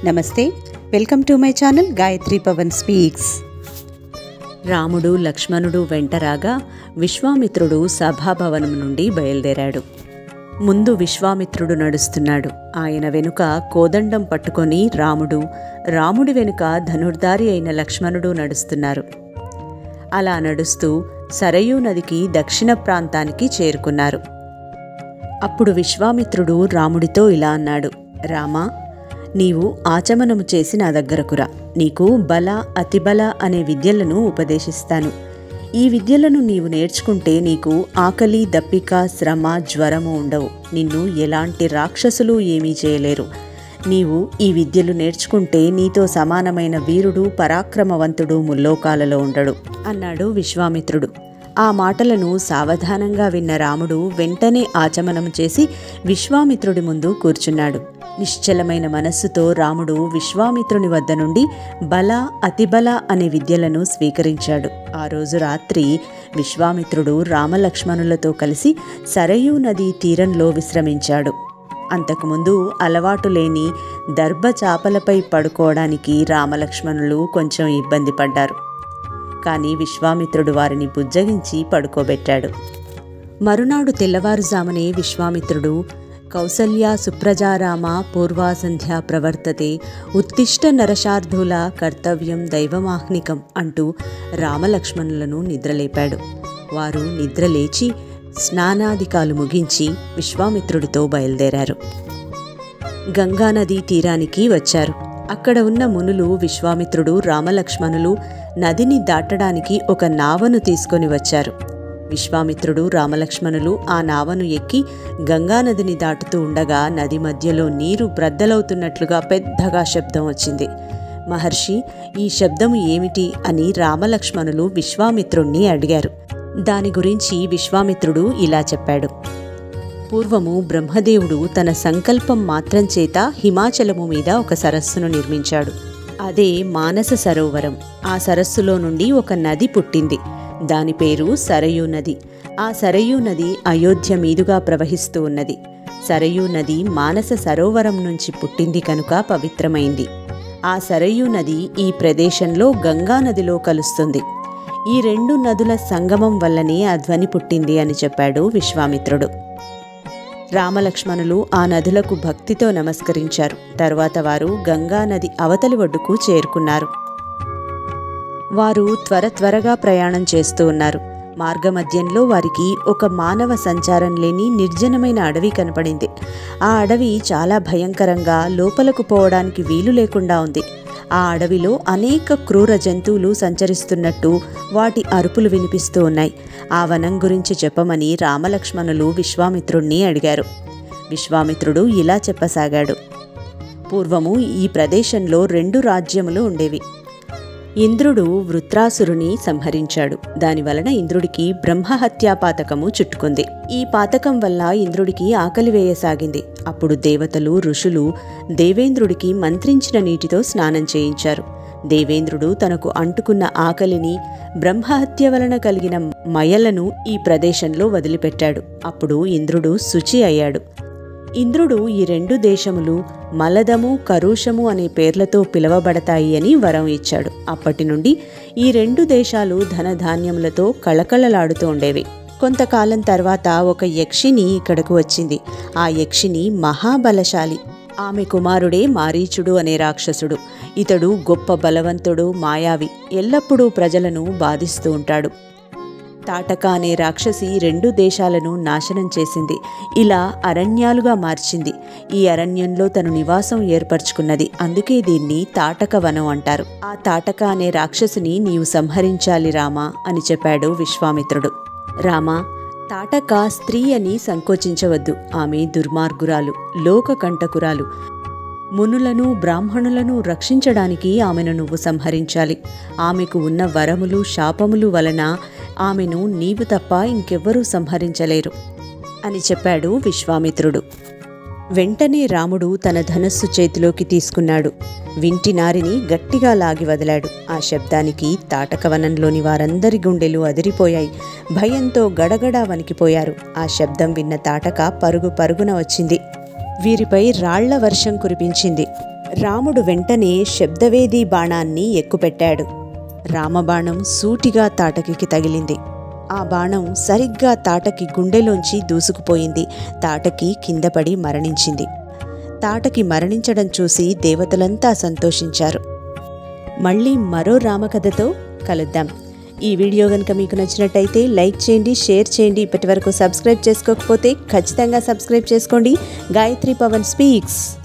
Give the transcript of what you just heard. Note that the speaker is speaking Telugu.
నమస్తే welcome to my channel Gayatri Pavan speaks రాముడు లక్ష్మణుడు వెంటరాగా విశ్వామిత్రుడు సభాభవనం నుండి బయలుదేరాడు ముందు విశ్వామిత్రుడు నడుస్తున్నాడు ఆయన వెనుక కోదండం పట్టుకొని రాముడు రాముడి వెనుక ధనుర్ధారి అయిన లక్ష్మణుడు నడుస్తున్నారు అలా నడుస్తూ సరయూ నదికి దక్షిణ ప్రాంతానికి చేరుకున్నారు అప్పుడు విశ్వామిత్రుడు రాముడితో ఇలా అన్నాడు రామా నీవు ఆచమనము చేసి నా దగ్గరకు రా నీకు బల అతిబల అనే విద్యలను ఉపదేశిస్తాను ఈ విద్యలను నీవు నేర్చుకుంటే నీకు ఆకలి దప్పిక శ్రమ జ్వరము ఉండవు నిన్ను ఎలాంటి రాక్షసులు ఏమీ చేయలేరు నీవు ఈ విద్యలు నేర్చుకుంటే నీతో సమానమైన వీరుడు పరాక్రమవంతుడు ముల్లోకాలలో ఉండడు అన్నాడు విశ్వామిత్రుడు ఆ మాటలను సావధానంగా విన్న రాముడు వెంటనే ఆచమనం చేసి విశ్వామిత్రుడి ముందు కూర్చున్నాడు నిశ్చలమైన మనస్సుతో రాముడు విశ్వామిత్రుని వద్ద నుండి బల అతిబల అనే విద్యలను స్వీకరించాడు ఆ రోజు రాత్రి విశ్వామిత్రుడు రామలక్ష్మణులతో కలిసి సరయూ నది తీరంలో విశ్రమించాడు అంతకుముందు అలవాటు లేని దర్భ చాపలపై పడుకోవడానికి రామలక్ష్మణులు కొంచెం ఇబ్బంది పడ్డారు కానీ విశ్వామిత్రుడు వారిని బుజ్జగించి పడుకోబెట్టాడు మరునాడు తెల్లవారుజామునే విశ్వామిత్రుడు కౌసల్య సుప్రజారామ పూర్వాసంధ్య ప్రవర్తతే ఉత్తిష్ట నరశార్ధుల కర్తవ్యం దైవమాహ్నికం అంటూ రామలక్ష్మణులను నిద్రలేపాడు వారు నిద్రలేచి స్నానాదికాలు ముగించి విశ్వామిత్రుడితో బయలుదేరారు గంగానదీ తీరానికి వచ్చారు అక్కడ ఉన్న మునులు విశ్వామిత్రుడు రామలక్ష్మణులు నదిని దాటడానికి ఒక నావను తీసుకొని వచ్చారు విశ్వామిత్రుడు రామలక్ష్మణులు ఆ నావను ఎక్కి గంగానదిని దాటుతూ ఉండగా నది మధ్యలో నీరు బ్రద్దలవుతున్నట్లుగా పెద్దగా శబ్దం వచ్చింది మహర్షి ఈ శబ్దము ఏమిటి అని రామలక్ష్మణులు విశ్వామిత్రుణ్ణి అడిగారు దాని గురించి విశ్వామిత్రుడు ఇలా చెప్పాడు పూర్వము బ్రహ్మదేవుడు తన సంకల్పం మాత్రం చేత హిమాచలము మీద ఒక సరస్సును నిర్మించాడు అదే మానస సరోవరం ఆ సరస్సులో నుండి ఒక నది పుట్టింది దాని పేరు సరయూ నది ఆ సరయూ నది అయోధ్య మీదుగా ప్రవహిస్తూ ఉన్నది సరయూ నది మానస సరోవరం నుంచి పుట్టింది కనుక పవిత్రమైంది ఆ సరయూ నది ఈ ప్రదేశంలో గంగా నదిలో కలుస్తుంది ఈ రెండు నదుల సంగమం వల్లనే ఆ ధ్వని పుట్టింది అని చెప్పాడు విశ్వామిత్రుడు రామలక్ష్మణులు ఆ నదులకు భక్తితో నమస్కరించారు తర్వాత వారు గంగా నది అవతలి ఒడ్డుకు చేరుకున్నారు వారు త్వర త్వరగా ప్రయాణం చేస్తూ ఉన్నారు మార్గమధ్యంలో వారికి ఒక మానవ సంచారం లేని నిర్జనమైన అడవి కనపడింది ఆ అడవి చాలా భయంకరంగా లోపలకు పోవడానికి వీలు లేకుండా ఉంది ఆ అడవిలో అనేక క్రూర జంతువులు సంచరిస్తున్నట్టు వాటి అరుపులు వినిపిస్తూ ఉన్నాయి ఆ వనం గురించి చెప్పమని రామలక్ష్మణులు విశ్వామిత్రుణ్ణి అడిగారు విశ్వామిత్రుడు ఇలా చెప్పసాగాడు పూర్వము ఈ ప్రదేశంలో రెండు రాజ్యములు ఉండేవి ఇంద్రుడు వృత్రాసురుని సంహరించాడు దానివలన ఇంద్రుడికి బ్రహ్మహత్యా పాతకము చుట్టుకుంది ఈ పాతకం వల్ల ఇంద్రుడికి ఆకలి వేయసాగింది అప్పుడు దేవతలు ఋషులు దేవేంద్రుడికి మంత్రించిన నీటితో స్నానం చేయించారు దేవేంద్రుడు తనకు అంటుకున్న ఆకలిని బ్రహ్మహత్య వలన కలిగిన మయలను ఈ ప్రదేశంలో వదిలిపెట్టాడు అప్పుడు ఇంద్రుడు శుచి అయ్యాడు ఇంద్రుడు ఈ రెండు దేశములు మలదము కరుషము అనే పేర్లతో పిలువబడతాయి అని వరం ఇచ్చాడు అప్పటి నుండి ఈ రెండు దేశాలు ధనధాన్యములతో కళకళలాడుతూ ఉండేవి కొంతకాలం తర్వాత ఒక యక్షిని ఇక్కడకు వచ్చింది ఆ యక్షిని మహాబలశాలి ఆమె కుమారుడే మారీచుడు అనే రాక్షసుడు ఇతడు గొప్ప బలవంతుడు మాయావి ఎల్లప్పుడూ ప్రజలను బాధిస్తూ ఉంటాడు తాటక అనే రాక్షసి రెండు దేశాలను నాశనం చేసింది ఇలా అరణ్యాలుగా మార్చింది ఈ అరణ్యంలో తను నివాసం ఏర్పరచుకున్నది అందుకే దీన్ని తాటక వనం అంటారు ఆ తాటక అనే రాక్షసిని నీవు సంహరించాలి రామా అని చెప్పాడు విశ్వామిత్రుడు రామా తాటక స్త్రీ అని సంకోచించవద్దు ఆమె దుర్మార్గురాలు లోకకంటకురాలు మునులను బ్రాహ్మణులను రక్షించడానికి ఆమెను నువ్వు సంహరించాలి ఆమెకు ఉన్న వరములు శాపములు వలన ఆమెను నీవు తప్ప ఇంకెవ్వరూ సంహరించలేరు అని చెప్పాడు విశ్వామిత్రుడు వెంటనే రాముడు తన ధనస్సు చేతిలోకి తీసుకున్నాడు వింటి నారిని గట్టిగా లాగి వదిలాడు ఆ శబ్దానికి తాటకవనంలోని వారందరి గుండెలు అదిరిపోయాయి భయంతో గడగడా వణికిపోయారు ఆ శబ్దం విన్న తాటక పరుగు పరుగున వచ్చింది వీరిపై రాళ్ల వర్షం కురిపించింది రాముడు వెంటనే శబ్దవేది బాణాన్ని ఎక్కుపెట్టాడు రామబాణం సూటిగా తాటకికి తగిలింది ఆ బాణం సరిగ్గా తాటకి గుండెలోంచి దూసుకుపోయింది తాటకి కిందపడి మరణించింది తాటకి మరణించడం చూసి దేవతలంతా సంతోషించారు మళ్ళీ మరో రామకథతో కలుద్దాం ఈ వీడియో కనుక మీకు నచ్చినట్టయితే లైక్ చేయండి షేర్ చేయండి ఇప్పటివరకు సబ్స్క్రైబ్ చేసుకోకపోతే ఖచ్చితంగా సబ్స్క్రైబ్ చేసుకోండి గాయత్రి పవన్ స్పీక్స్